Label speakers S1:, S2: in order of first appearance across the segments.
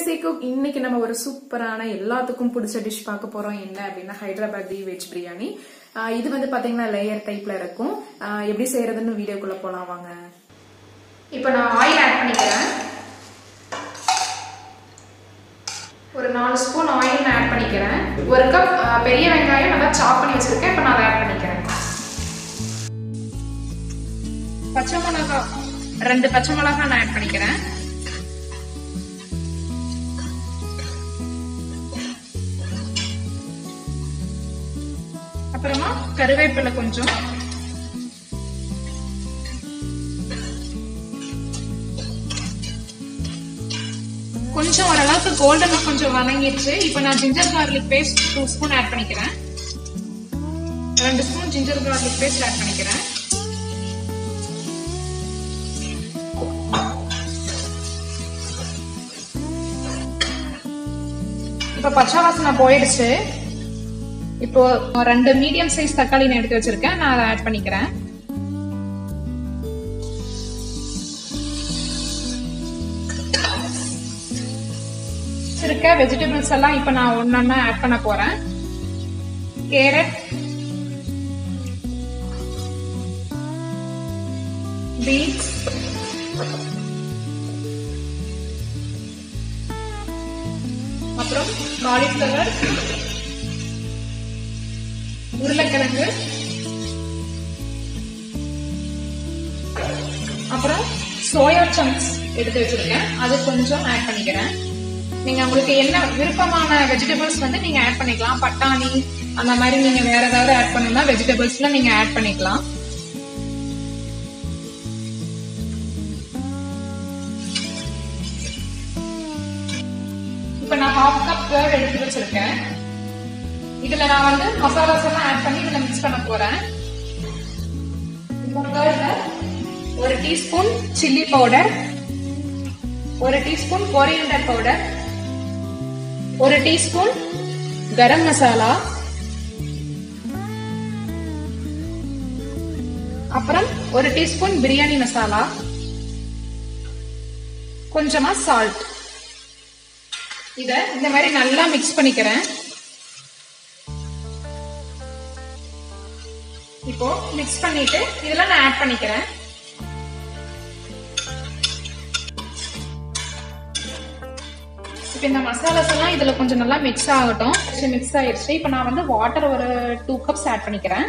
S1: Messi cook இன்னைக்கு நம்ம ஒரு சூப்பரான எல்லாத்துக்கும் பிடிச்ச டிஷ் பார்க்க போறோம் என்ன அப்படின்னா ஹைதராபாத் வெஜ் பிரியாணி ஆஹ் இது வந்து பாத்தீங்கன்னா லேயர் டைப்ல இருக்கும் ஆஹ் எப்படி செய்யறதுன்னு வீடியோக்குள்ள போலாம் வாங்க இப்போ நான் ஆயில் ஆட் பண்ணிக்கிறேன் ஒரு நாலு ஸ்பூன் ஆயில் நான் ஆட் பண்ணிக்கிறேன் ஒரு கப் பெரிய வெங்காயம் நல்லா சாப் பண்ணி வச்சிருக்கேன் இப்போ நான் அதை ஆட் பண்ணிக்கிறேன் பச்சை மிளகா ரெண்டு பச்சை மிளகா நான் ஆட் பண்ணிக்கிறேன் அப்புறமா கருவேப்பிலை கொஞ்சம் கொஞ்சம் ஓரளவுக்கு கோல்டனா கொஞ்சம் வதங்கிடுச்சு இப்போ நான் ginger garlic paste two spoon add பண்ணிக்கிறேன் ரெண்டு spoon ginger garlic paste add பண்ணிக்கிறேன் இப்போ பச்சை வாசனை போயிடுச்சு இப்போ ரெண்டு மீடியம் சைஸ் தக்காளி நான் எடுத்து வச்சிருக்கேன் நான் அதை ஆட் பண்ணிக்கிறேன் இருக்க வெஜிடபிள்ஸ் எல்லாம் இப்போ நான் ஒன்னொன்னா ஆட் பண்ண போறேன் கேரட் பீன்ஸ் அப்புறம் காலிஃப்ளவர் உருளைக்கிழங்கு அப்புறம் சோயா சங்க்ஸ் எடுத்து வச்சிருக்கேன் அது கொஞ்சம் ஆட் பண்ணிக்கிறேன் நீங்க உங்களுக்கு என்ன விருப்பமான வெஜிடபிள்ஸ் வந்து நீங்க ஆட் பண்ணிக்கலாம் பட்டாணி அந்த மாதிரி நீங்க வேற ஏதாவது ஆட் பண்ணணும்னா வெஜிடபிள்ஸ்ல நீங்க ஆட் பண்ணிக்கலாம் இப்ப நான் ஹாஃப் கப் கேர்ட் எடுத்து வச்சிருக்கேன் இதுல நான் வந்து மசாலாஸ் எல்லாம் ஆட் பண்ணி இதுல மிக்ஸ் பண்ண போறேன் இந்த கேர்ட்ல ஒரு டீஸ்பூன் சில்லி பவுடர் ஒரு டீஸ்பூன் கொரியண்டர் பவுடர் ஒரு டீஸ்பூன் கரம் மசாலா அப்புறம் ஒரு டீஸ்பூன் பிரியாணி மசாலா கொஞ்சமா சால்ட் இத இந்த மாதிரி நல்லா மிக்ஸ் பண்ணிக்கிறேன் இப்போ மிக்ஸ் பண்ணிட்டு இதெல்லாம் நான் ஆட் பண்ணிக்கிறேன் இப்போ இந்த மசாலாஸ் எல்லாம் இதுல கொஞ்சம் நல்லா மிக்ஸ் ஆகட்டும் மிக்ஸ் ஆயிடுச்சு இப்போ நான் வந்து வாட்டர் ஒரு டூ கப்ஸ் ஆட் பண்ணிக்கிறேன்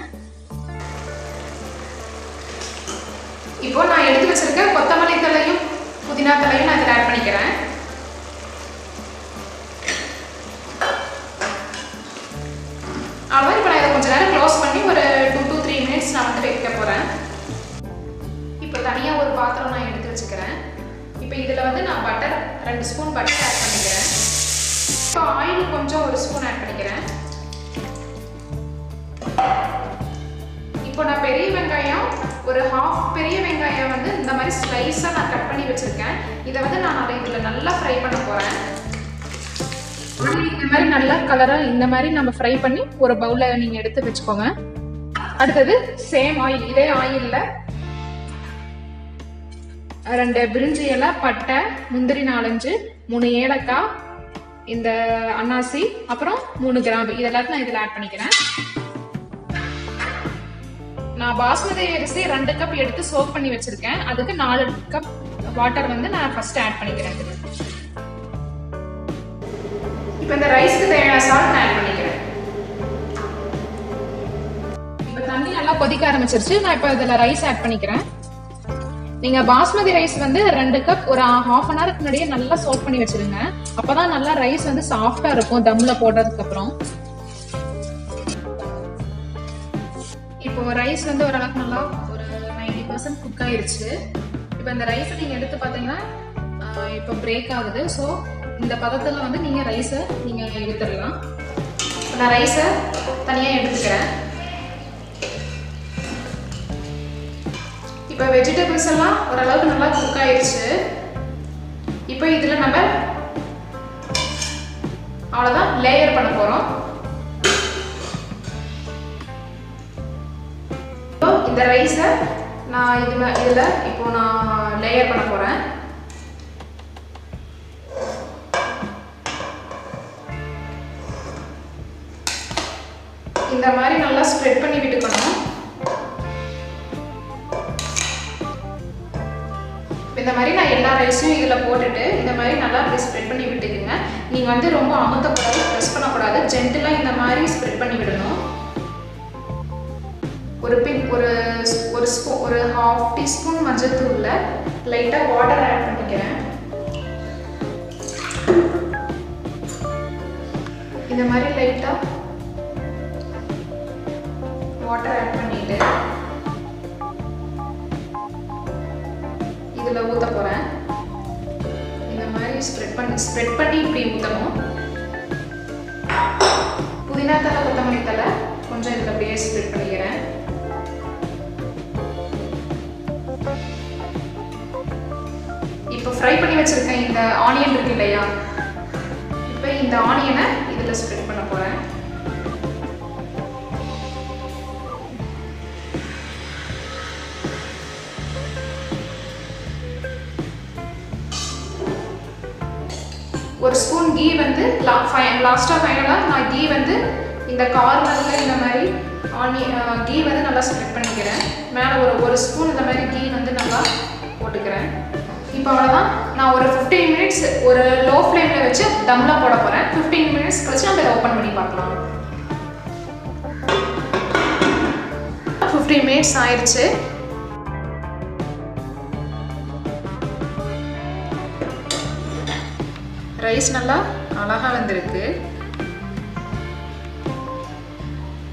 S1: இப்போ நான் எடுத்து வச்சிருக்க கொத்தமல்லி தலையும் புதினா தலையும் நான் இதில் ஆட் பண்ணிக்கிறேன் அவ்வளோ இப்போ நான் இதை கொஞ்ச நேரம் க்ளோஸ் பண்ணி ஒரு டூ டூ த்ரீ மினிட்ஸ் நான் வந்து வைக்க போகிறேன் இப்போ தனியாக ஒரு பாத்திரம் நான் எடுத்து வச்சுக்கிறேன் இப்போ இதில் வந்து நான் பட்டர் ரெண்டு ஸ்பூன் பட்டர் ஆட் பண்ணிக்கிறேன் இப்போ ஆயில் கொஞ்சம் ஒரு ஸ்பூன் ஆட் பண்ணிக்கிறேன் இப்போ நான் பெரிய வெங்காயம் ஒரு ஹாஃப் பெரிய வெங்காயம் வந்து இந்த மாதிரி ஸ்லைஸாக நான் கட் பண்ணி வச்சுருக்கேன் இதை வந்து நான் அதை இதில் நல்லா ஃப்ரை பண்ண போகிறேன் இந்த மாதிரி நல்லா கலராக இந்த மாதிரி நம்ம ஃப்ரை பண்ணி ஒரு பவுலில் நீங்கள் எடுத்து வச்சுக்கோங்க அடுத்தது சேம் ஆயில் இதே ஆயிலில் ரெண்டு பிரிஞ்சி இலை பட்டை முந்திரி நாலஞ்சு மூணு ஏலக்காய் இந்த அன்னாசி அப்புறம் மூணு கிராம்பு இது எல்லாத்தையும் நான் இதில் ஆட் பண்ணிக்கிறேன் நான் பாஸ்மதி அரிசி ரெண்டு கப் எடுத்து சோக் பண்ணி வச்சிருக்கேன் அதுக்கு நாலு கப் வாட்டர் வந்து நான் ஃபர்ஸ்ட் ஆட் பண்ணிக்கிறேன் இதுல இப்போ இந்த ரைஸ்க்கு தேவையான சால்ட் நான் ஆட் பண்ணிக்கிறேன் இப்போ தண்ணி நல்லா கொதிக்க ஆரம்பிச்சிருச்சு நான் இப்போ இதில் ரைஸ் ஆட் பண்ணிக்கிறேன் நீங்க பாஸ்மதி ரைஸ் வந்து ரெண்டு கப் ஒரு ஹாஃப் அன் ஹவருக்கு முன்னாடியே நல்லா சோக் பண்ணி வச்சிருங்க அப்பதான் நல்லா ரைஸ் வந்து சாஃப்டா இருக்கும் தம்ல போடுறதுக்கு அப்புறம் இப்போ ரைஸ் வந்து ஓரளவுக்கு நல்லா ஒரு நைன்டி பர்சன்ட் குக் ஆயிருச்சு இப்போ இந்த ரைஸை நீங்க எடுத்து பார்த்தீங்கன்னா இப்போ பிரேக் ஆகுது ஸோ இந்த பதத்தில் வந்து நீங்க ரைஸை நீங்க எடுத்துடலாம் நான் ரைஸை தனியாக எடுத்துக்கிறேன் இப்போ வெஜிடபிள்ஸ் எல்லாம் ஓரளவுக்கு நல்லா குக் ஆயிடுச்சு இப்போ இதில் நம்ம அவ்வளோதான் லேயர் பண்ண போகிறோம் இப்போ இந்த ரைஸை நான் இது இதில் இப்போ நான் லேயர் பண்ண போகிறேன் இந்த மாதிரி நல்லா ஸ்ப்ரெட் பண்ணி விட்டுக்கணும் இந்த மாதிரி நான் எல்லா ரைஸையும் இதில் போட்டுட்டு இந்த மாதிரி நல்லா அப்படி ஸ்ப்ரெட் பண்ணி விட்டுக்குங்க நீங்கள் வந்து ரொம்ப அமுத்தக்கூடாது ப்ரெஸ் பண்ணக்கூடாது ஜென்டிலாக இந்த மாதிரி ஸ்ப்ரெட் பண்ணி விடணும் ஒரு பின் ஒரு ஒரு ஸ்பூ ஒரு ஹாஃப் டீஸ்பூன் மஞ்சள் தூளில் லைட்டாக வாட்டர் ஆட் பண்ணிக்கிறேன் இந்த மாதிரி லைட்டாக வாட்டர் ஆட் பண்ணிட்டு இதில் ஊற்ற போகிறேன் இந்த மாதிரி ஸ்ப்ரெட் பண்ணி ஸ்ப்ரெட் பண்ணி இப்படி ஊற்றணும் புதினா தலை கொத்தமல்லி தலை கொஞ்சம் இதில் அப்படியே ஸ்ப்ரெட் பண்ணிக்கிறேன் இப்போ ஃப்ரை பண்ணி வச்சுருக்கேன் இந்த ஆனியன் இருக்கு இல்லையா இப்போ இந்த ஆனியனை இதில் ஸ்ப்ரெட் பண்ண போகிறேன் ஒரு ஸ்பூன் கீ வந்து லா ஃபை லாஸ்ட்டாக ஃபைனலாக நான் கீ வந்து இந்த கார்னரில் இந்த மாதிரி ஆனி கீ வந்து நல்லா ஸ்ப்ரெட் பண்ணிக்கிறேன் மேலே ஒரு ஒரு ஸ்பூன் இந்த மாதிரி கீ வந்து நல்லா போட்டுக்கிறேன் இப்போ அவ்வளோதான் நான் ஒரு ஃபிஃப்டீன் மினிட்ஸ் ஒரு லோ ஃப்ளேமில் வச்சு தம்மில் போட போகிறேன் ஃபிஃப்டீன் மினிட்ஸ் கழிச்சு நம்ம இதை ஓப்பன் பண்ணி பார்க்கலாம் ஃபிஃப்டீன் மினிட்ஸ் ஆயிடுச்சு ரைஸ் நல்லா அழகாக வந்திருக்கு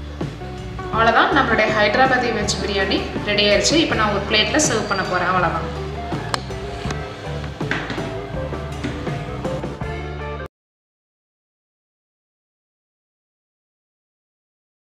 S1: அவ்வளோதான் நம்மளுடைய ஹைதராபாதி வெஜ் பிரியாணி ரெடி ஆயிடுச்சு இப்போ நான் ஒரு பிளேட்டில் சர்வ் பண்ண போகிறேன் அவ்வளோதான்